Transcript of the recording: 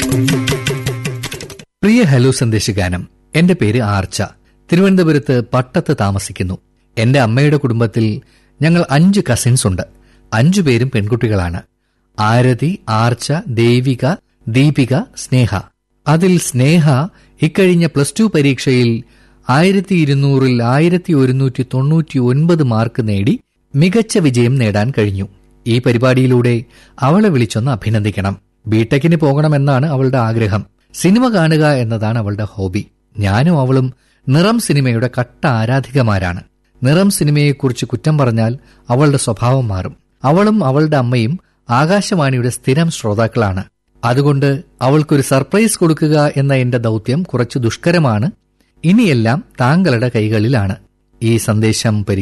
പ്രിയ hello സന്ദേശഗാനം എന്റെ പേര് ആർച്ച തിരുവനന്തപുരത്ത് പട്ടത്ത് താമസിക്കുന്നു എന്റെ അമ്മയുടെ കുടുംബത്തിൽ ഞങ്ങൾ അഞ്ച് കസിൻസ് ഉണ്ട് അഞ്ചു പേരും പെൺകുട്ടികളാണ് ആരതി ആർച്ച ദേവിക ദീപിക സ്നേഹ അതിൽ സ്നേഹ ഇക്കഴിഞ്ഞ പ്ലസ് ടു പരീക്ഷയിൽ ആയിരത്തി ഇരുന്നൂറിൽ ആയിരത്തി ഒരുന്നൂറ്റി തൊണ്ണൂറ്റി ഒൻപത് മാർക്ക് നേടി മികച്ച വിജയം നേടാൻ കഴിഞ്ഞു ഈ പരിപാടിയിലൂടെ അവളെ വിളിച്ചൊന്ന് അഭിനന്ദിക്കണം ബിടെക്കിന് പോകണമെന്നാണ് അവളുടെ ആഗ്രഹം സിനിമ കാണുക എന്നതാണ് അവളുടെ ഹോബി ഞാനും അവളും നിറം സിനിമയുടെ കട്ട ആരാധികമാരാണ് നിറം സിനിമയെക്കുറിച്ച് കുറ്റം പറഞ്ഞാൽ അവളുടെ സ്വഭാവം മാറും അവളും അവളുടെ അമ്മയും ആകാശവാണിയുടെ സ്ഥിരം ശ്രോതാക്കളാണ് അതുകൊണ്ട് അവൾക്കൊരു സർപ്രൈസ് കൊടുക്കുക എന്ന എന്റെ ദൗത്യം കുറച്ച് ദുഷ്കരമാണ് ഇനിയെല്ലാം താങ്കളുടെ കൈകളിലാണ് ഈ സന്ദേശം പരി